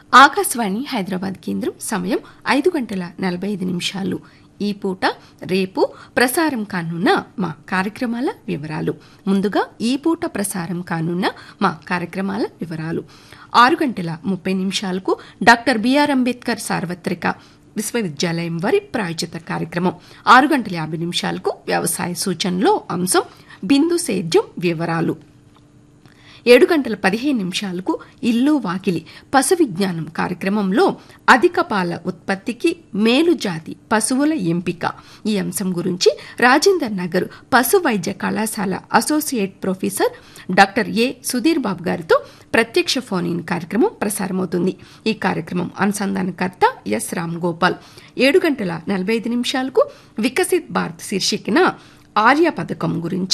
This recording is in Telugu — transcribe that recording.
ఆకాశవాణి హైదరాబాద్ కేంద్రం సమయం ఐదు గంటల నలభై ఐదు నిమిషాలు ఈ పూట రేపు ప్రసారం కానున్న మా కార్యక్రమాల వివరాలు ముందుగా ఈ పూట ప్రసారం కానున్న మా కార్యక్రమాల వివరాలు ఆరు గంటల ముప్పై నిమిషాలకు డాక్టర్ బిఆర్ అంబేద్కర్ సార్వత్రిక విశ్వవిద్యాలయం వారి ప్రాయోజిత కార్యక్రమం ఆరు గంటల యాభై నిమిషాలకు వ్యవసాయ సూచనలో అంశం బిందు సేద్యం వివరాలు ఏడు గంటల పదిహేను నిమిషాలకు ఇల్లు వాకిలి పశు విజ్ఞానం కార్యక్రమంలో అధిక పాల ఉత్పత్తికి మేలు జాతి పశువుల ఎంపిక ఈ అంశం గురించి రాజేందర్ నగర్ పశు వైద్య కళాశాల associate professor doctor A Sudheer Babu గారితో ప్రత్యక్ష ఫోన్ ఇన్ కార్యక్రమం ప్రసారమవుతుంది ఈ కార్యక్రమం అనుసంధానకర్త ఎస్ రామ్ గోపాల్ ఏడు గంటల నలభై ఐదు నిమిషాలకు వికసిత్ భారత్ శీర్షికన ఆర్య పథకం గురించి